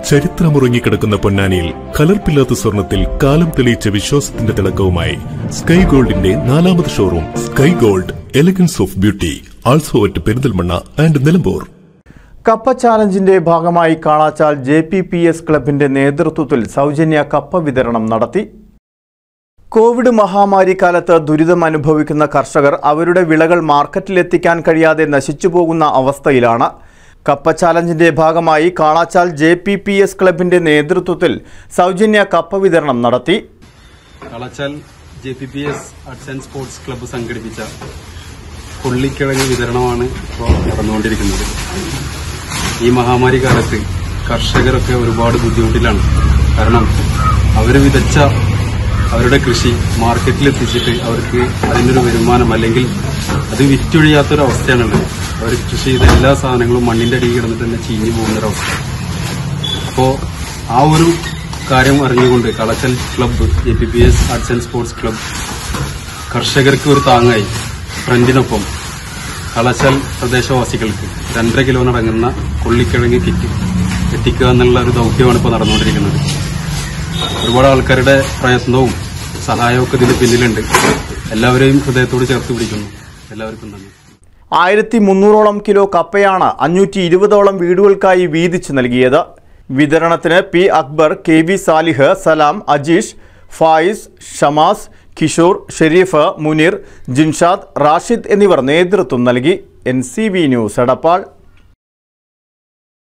ചരിത്രമുറങ്ങിക്കിടക്കുന്ന പൊന്നാനിയിൽ കലർപ്പില്ലാത്ത സ്വർണത്തിൽ കാലം തെളിയിച്ച വിശ്വാസത്തിന്റെ തിളക്കവുമായി സ്കൈ ഗോൾഡിന്റെ നാലാമത് showroom sky gold elegance of beauty also at Perinthalmanna and Nilambur കപ്പ ചാലഞ്ചിന്റെ ഭാഗമായി കാണാച്ചാൽ ജെ പി പി എസ് ക്ലബിന്റെ നേതൃത്വത്തിൽ സൗജന്യ കപ്പ വിതരണം നടത്തി കോവിഡ് മഹാമാരി കാലത്ത് ദുരിതം അനുഭവിക്കുന്ന കർഷകർ അവരുടെ വിളകൾ മാർക്കറ്റിലെത്തിക്കാൻ കഴിയാതെ നശിച്ചുപോകുന്ന അവസ്ഥയിലാണ് കപ്പ ചാലഞ്ചിന്റെ ഭാഗമായി കാണാച്ചാൽ ജെ പി പി എസ് ക്ലബിന്റെ നേതൃത്വത്തിൽ സൗജന്യ കപ്പ വിതരണം നടത്തി കളച്ചാൽ J P P S arts and sports club സംഘടിപ്പിച്ച കൊള്ളിക്കിഴങ്ങ് വിതരണമാണ് ഇപ്പോൾ നടന്നുകൊണ്ടിരിക്കുന്നത് ഈ മഹാമാരി കാലത്ത് കർഷകരൊക്കെ ഒരുപാട് ബുദ്ധിമുട്ടിലാണ് കാരണം അവർ വിതച്ച അവരുടെ കൃഷി മാർക്കറ്റിൽ എത്തിച്ചിട്ട് അവർക്ക് അതിനൊരു വരുമാനം അല്ലെങ്കിൽ അത് വിറ്റൊഴിയാത്തൊരു അവസ്ഥയാണുള്ളത് അവർ കൃഷി ചെയ്ത എല്ലാ സാധനങ്ങളും മണ്ണിന്റെ അടിയിൽ കിടന്നിട്ട് തന്നെ ചീഞ്ഞു പോകുന്നൊരവസ്ഥ അപ്പോ ആ ഒരു കാര്യം അറിഞ്ഞുകൊണ്ട് കളച്ചൽ club A P P S arts and sports club കർഷകർക്ക് ഒരു താങ്ങായി ഫ്രണ്ടിനൊപ്പം കളച്ചൽ പ്രദേശവാസികൾക്ക് രണ്ടര കിലോനടങ്ങുന്ന കൊള്ളിക്കിഴങ്ങ് കിറ്റ് എത്തിക്കുക എന്നുള്ള ഒരു ദൗത്യമാണ് ഇപ്പോൾ നടന്നുകൊണ്ടിരിക്കുന്നത് ഒരുപാട് ആൾക്കാരുടെ പ്രയത്നവും സഹായവും ഒക്കെ ഇതിന് പിന്നിലുണ്ട് എല്ലാവരെയും ഹൃദയത്തോട് ചേർത്ത് പിടിക്കുന്നു എല്ലാവർക്കും നന്ദി ആയിരത്തി മുന്നൂറോളം കിലോ കപ്പയാണ് അഞ്ഞൂറ്റി ഇരുപതോളം വീടുകൾക്കായി വീതിച്ചു നൽകിയത് വിതരണത്തിന് P Akbar K V Salih Salam Ajeesh Faiz Shamas Kishore Sharif Muneer Jinshad Rashid എന്നിവർ നേതൃത്വം നൽകി N C V news Edappal